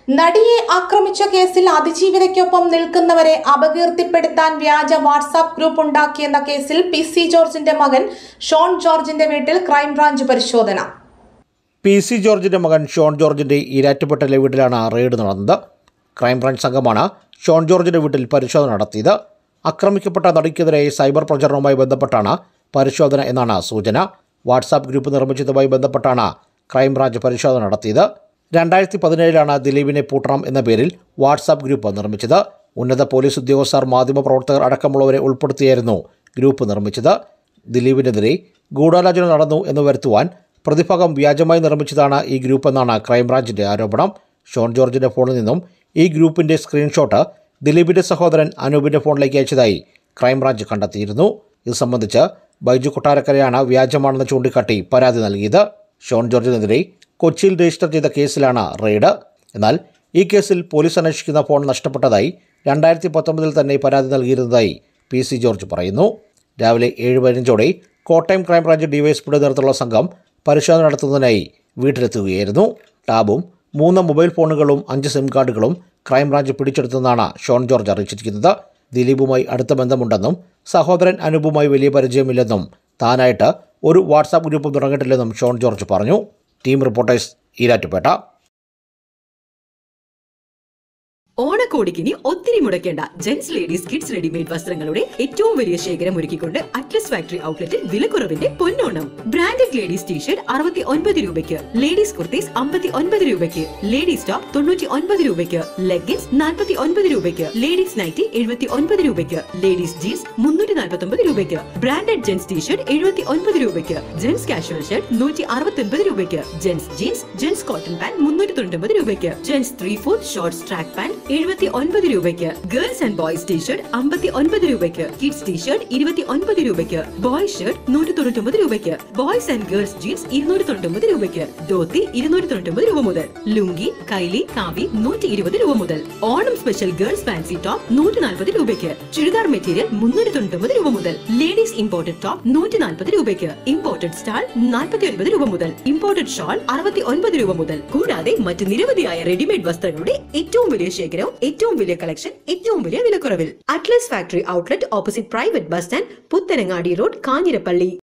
നടിയെ ആക്രമിച്ച കേസിൽ അതിജീവിതയ്ക്കൊപ്പം നിൽക്കുന്നവരെ അപകീർത്തിപ്പെടുത്താൻ വ്യാജ വാട്സാപ്പ് ഗ്രൂപ്പ് ഉണ്ടാക്കിയെന്ന കേസിൽ പി സി ജോർജിന്റെ മകൻ ഷോൺ ജോർജിന്റെ വീട്ടിൽ ക്രൈംബ്രാഞ്ച് പരിശോധന പി സി ജോർജിന്റെ മകൻ ഷോൺ ജോർജിന്റെ ഈരാറ്റുപെട്ടലെ വീട്ടിലാണ് റെയ്ഡ് നടന്നത് ക്രൈംബ്രാഞ്ച് സംഘമാണ് ഷോൺ ജോർജിന്റെ വീട്ടിൽ പരിശോധന നടത്തിയത് ആക്രമിക്കപ്പെട്ട നടിക്കെതിരെ സൈബർ പ്രചരണവുമായി ബന്ധപ്പെട്ടാണ് പരിശോധന എന്നാണ് സൂചന വാട്സാപ്പ് ഗ്രൂപ്പ് നിർമ്മിച്ചതുമായി ബന്ധപ്പെട്ടാണ് ക്രൈംബ്രാഞ്ച് പരിശോധന നടത്തിയത് രണ്ടായിരത്തി പതിനേഴിലാണ് ദിലീപിനെ പൂട്ടണം എന്ന പേരിൽ വാട്സാപ്പ് ഗ്രൂപ്പ് നിർമ്മിച്ചത് ഉന്നത പോലീസ് ഉദ്യോഗസ്ഥർ മാധ്യമപ്രവർത്തകർ അടക്കമുള്ളവരെ ഉൾപ്പെടുത്തിയായിരുന്നു ഗ്രൂപ്പ് നിർമ്മിച്ചത് ദിലീപിനെതിരെ ഗൂഢാലോചന നടന്നു എന്ന് വരുത്തുവാൻ പ്രതിഭാഗം വ്യാജമായി നിർമ്മിച്ചതാണ് ഈ ഗ്രൂപ്പ് എന്നാണ് ക്രൈംബ്രാഞ്ചിന്റെ ആരോപണം ഷോൺ ജോർജിന്റെ ഫോണിൽ നിന്നും ഈ ഗ്രൂപ്പിന്റെ സ്ക്രീൻഷോട്ട് ദിലീപിന്റെ സഹോദരൻ അനൂപിന്റെ ഫോണിലേക്ക് അയച്ചതായി ക്രൈംബ്രാഞ്ച് കണ്ടെത്തിയിരുന്നു ഇത് സംബന്ധിച്ച് ബൈജു കൊട്ടാരക്കരയാണ് വ്യാജമാണെന്ന് ചൂണ്ടിക്കാട്ടി പരാതി നൽകിയത് ഷോൺ ജോർജിനെതിരെ കൊച്ചിയിൽ രജിസ്റ്റർ ചെയ്ത കേസിലാണ് റെയ്ഡ് എന്നാൽ ഈ കേസിൽ പോലീസ് അന്വേഷിക്കുന്ന ഫോൺ നഷ്ടപ്പെട്ടതായി രണ്ടായിരത്തി പത്തൊമ്പതിൽ തന്നെ പരാതി നൽകിയിരുന്നതായി പി സി ജോർജ് പറയുന്നു രാവിലെ ഏഴ് പതിനഞ്ചോടെ കോട്ടയം ക്രൈംബ്രാഞ്ച് ഡിവൈഎസ്പിയുടെ നേതൃത്വമുള്ള സംഘം പരിശോധന നടത്തുന്നതിനായി വീട്ടിലെത്തുകയായിരുന്നു ടാബും മൂന്ന് മൊബൈൽ ഫോണുകളും അഞ്ച് സിം കാർഡുകളും ക്രൈംബ്രാഞ്ച് പിടിച്ചെടുത്തെന്നാണ് ഷോൺ ജോർജ് അറിയിച്ചിരിക്കുന്നത് ദിലീപുമായി അടുത്ത ബന്ധമുണ്ടെന്നും സഹോദരൻ അനൂപുമായി വലിയ പരിചയമില്ലെന്നും താനായിട്ട് ഒരു വാട്സാപ്പ് ഗ്രൂപ്പും തുടങ്ങിയിട്ടില്ലെന്നും ഷോൺ ജോർജ് പറഞ്ഞു ടീം റിപ്പോർട്ടേഴ്സ് ഈരാറ്റുപേട്ട ഓണക്കോടിക്കിനി ഒത്തിരി മുടക്കേണ്ട ജെന്റ്സ് ലേഡീസ് കിഡ്സ് റെഡിമെയ്ഡ് വസ്ത്രങ്ങളുടെ ഏറ്റവും വലിയ ശേഖരം ഒരുക്കിക്കൊണ്ട് അറ്റ്ലസ് ഫാക്ടറി ഔട്ട്ലെറ്റിൽ വിലക്കുറവിന്റെ പൊന്നോണം ബ്രാൻഡഡ് ലേഡീസ് ടീഷർട്ട് അറുപത്തി ഒൻപത് രൂപയ്ക്ക് ലേഡീസ് കുർത്തീസ് അമ്പത്തി ഒൻപത് രൂപയ്ക്ക് ലേഡീസ് ടോപ്പ് തൊണ്ണൂറ്റി ഒൻപത് രൂപയ്ക്ക് ലെഗിൻസ് നാൽപ്പത്തി ഒൻപത് രൂപയ്ക്ക് ലേഡീസ് നൈറ്റി എഴുപത്തി ഒൻപത് രൂപയ്ക്ക് ലേഡീസ് ജീൻസ് മുന്നൂറ്റി നാൽപ്പത്തി ഒമ്പത് രൂപയ്ക്ക് ബ്രാൻഡഡ് ജെന്റ്സ് ടീഷർട്ട് എഴുപത്തി ഒൻപത് രൂപയ്ക്ക് ജെന്റ്സ് കാഷ്വൽ ഷർട്ട് നൂറ്റി അറുപത്തി ഒൻപത് രൂപയ്ക്ക് gents jeans gents cotton pant മുന്നൂറ്റി തൊണ്ണൂറ്റി രൂപയ്ക്ക് gents three fourth shorts track pant എഴുപത്തി ഒൻപത് രൂപയ്ക്ക് ഗേൾസ് ആൻഡ് ബോയ്സ് ടീഷർട്ട് അമ്പത്തി ഒൻപത് രൂപയ്ക്ക് കിഡ്സ് ടീഷർട്ട് ഇരുപത്തി ഒൻപത് രൂപയ്ക്ക് ബോയ്സ് ഷർട്ട് നൂറ്റി തൊണ്ണൂറ്റി ഒമ്പത് രൂപയ്ക്ക് ബോയ്സ് ആൻഡ് ഗേൾസ് ജീൻസ് ഇരുന്നൂറ്റി തൊണ്ണൂറ്റി ഒമ്പത് രൂപയ്ക്ക് ധോത്തി ഇരുന്നൂറ്റി തൊണ്ണൂറ്റി ഒമ്പത് രൂപ മുതൽ ലുങ്കി കൈലി കാവി നൂറ്റി ഇരുപത് രൂപ മുതൽ Onam special girls fancy top നൂറ്റി നാൽപ്പത് രൂപയ്ക്ക് ചുരിദാർ മെറ്റീരിയൽ മുന്നൂറ്റി തൊണ്ണൂറ്റി ഒമ്പത് രൂപ മുതൽ ലേഡീസ് ഇമ്പോർട്ടഡ് ടോപ്പ് നൂറ്റി നാൽപ്പത് രൂപയ്ക്ക് ഇമ്പോർട്ടഡ് സ്റ്റാൾ നാൽപ്പത്തി ഒൻപത് രൂപ മുതൽ ഇമ്പോർട്ടഡ് ഷാൾ അറുപത്തി ഒൻപത് രൂപ മുതൽ കൂടാതെ മറ്റ് നിരവധിയായ റെഡിമെയ്ഡ് വസ്ത്രങ്ങളുടെ ഏറ്റവും വലിയ ശേഖരവും ഏറ്റവും വലിയ കളക്ഷൻ ഏറ്റവും വലിയ വിലക്കുറവിൽ Atlas factory outlet opposite private bus stand Puthanangadi road Kanjirappally